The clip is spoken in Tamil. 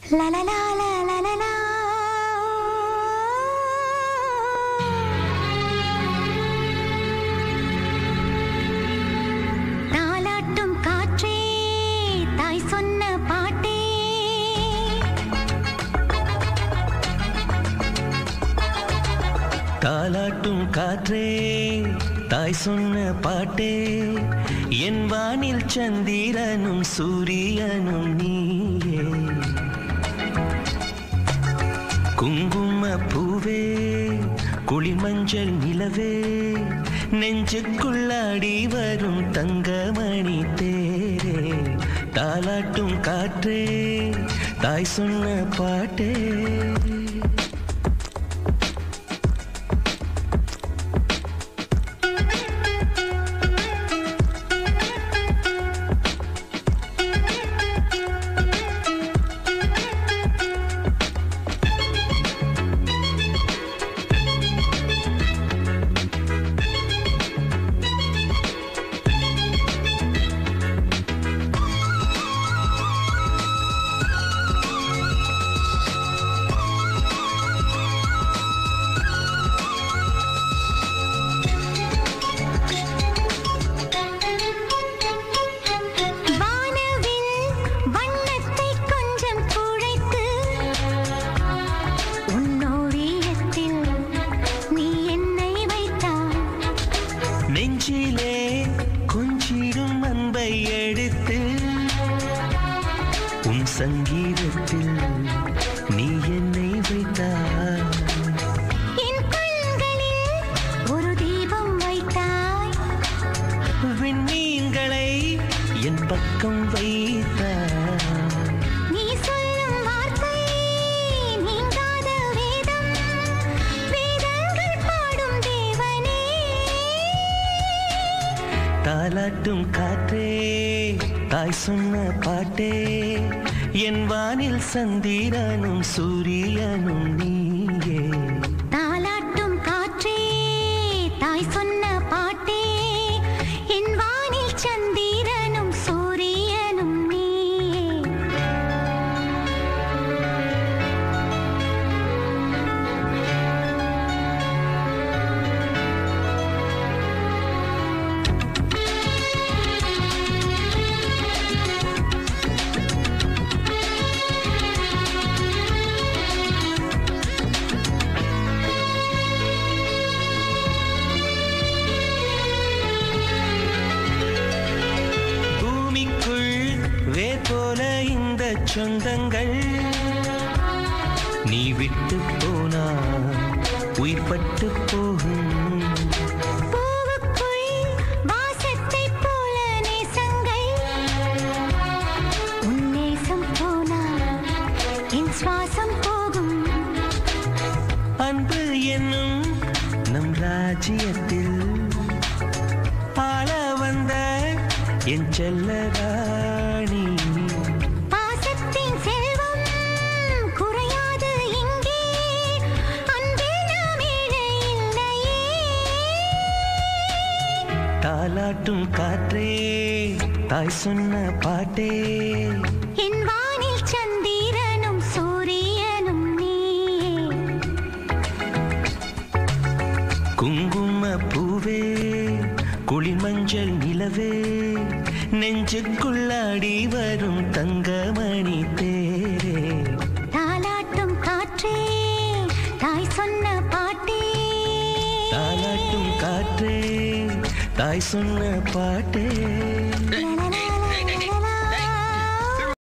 La la la la la la la. தாலாட்டும் காற்றே தாய் சொன்ன பாட்டே தாலாட்டும் காற்றே தாய் சொன்ன பாட்டே என் வானில் சந்திரனும் சூரியனும் நீயே குங்கும பூவே குளிமஞ்சள் நிலவே நெஞ்சுக்குள்ளாடி வரும் தங்கமணி தேரே தாலாட்டும் காற்றே தாய் சொன்ன பாட்டே வானவில் வண்ணத்தை கொஞ்சம் குழைத்து உன்னோவியத்தில் நீ என்னை வைத்தாய் நெஞ்சிலே கொஞ்சிடும் அன்பை எடுத்து உன் சங்கீதத்தில் நீ என்னை வைத்தாய் என் கண்களில் ஒரு தீபம் வைத்தாய் விண்மீன்களை என் பக்கம் வைத்தாய் நீ சொல்லும் வார்த்தை நீங்காத வேதம் வேதங்கள் பாடும் தேவனே தாலாட்டும் காற்றே தாய் சொன்ன பாட்டே என் வானில் சந்திரனும் சூரியனும் நீயே தாலாட்டும் காற்றே தாய் சொன்ன பாட்டே என் வானில் சந்திரனும் சூரியனும் நீயே பூமிக்குள் வேர் போல இந்த சொந்தங்கள் நீ விட்டு போனா உயிர்பட்டு போகும் பூவுக்குள் வாசத்தைப் போல நேசங்கள் உன் நேசம் போனால் என் சுவாசம் போகும் அன்பு என்னும் நம் ராஜ்யத்தில் ஆள வந்த என் செல்ல ராணி பாசத்தின் செல்வம் குறையாது இங்கே அன்பில் நாம் ஏழை இல்லையே தாலாட்டும் காற்றே தாய் சொன்ன பாட்டே என் வானில் சந்திரனும் சூரியனும் நீயே குங்கும பூவே குளிமஞ்சள் நிலவே நெஞ்சுக்குள்ளாடி வரும் தங்கமணி தேரே தாலாட்டும் காற்றே தாய் சொன்ன பாட்டே தாலாட்டும் காற்றே தாய் சொன்ன பாட்டே